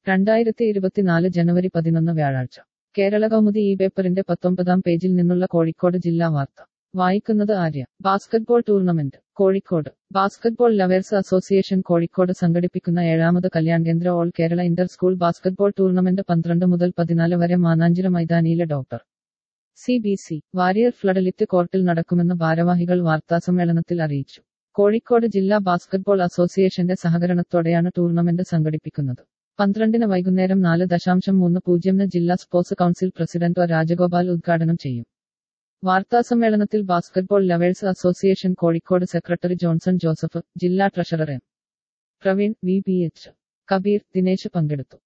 രണ്ടായിരത്തി ഇരുപത്തിനാല് ജനുവരി പതിനൊന്ന് വ്യാഴാഴ്ച കേരള കൗമുദി ഈ പേപ്പറിന്റെ പത്തൊമ്പതാം പേജിൽ നിന്നുള്ള കോഴിക്കോട് ജില്ലാ വാർത്ത വായിക്കുന്നത് Arya basketball tournament Kozhikode basketball lovers association Kozhikode സംഘടിപ്പിക്കുന്ന ഏഴാമത് Kalyan Kendra all Kerala inter school basketball tournament പന്ത്രണ്ട് മുതൽ പതിനാല് വരെ മാനാഞ്ചിറ മൈതാനിയിലെ doctor C B C Warrier floodlit കോർട്ടിൽ നടക്കുമെന്ന് ഭാരവാഹികൾ വാർത്താസമ്മേളനത്തിൽ അറിയിച്ചു കോഴിക്കോട് ജില്ലാ ബാസ്കറ്റ്ബോൾ അസോസിയേഷന്റെ സഹകരണത്തോടെയാണ് ടൂർണമെന്റ് സംഘടിപ്പിക്കുന്നത് പന്ത്രണ്ടിന് വൈകുന്നേരം നാല് ദശാംശം മൂന്ന് പൂജ്യമിന് ജില്ലാ sports council president O Rajagopal ഉദ്ഘാടനം ചെയ്യും വാർത്താസമ്മേളനത്തിൽ basketball lovers association Kozhikode secretary Johnson Joseph ജില്ലാ treasurer M Praveen V P H Kabeer Dinesh പങ്കെടുത്തു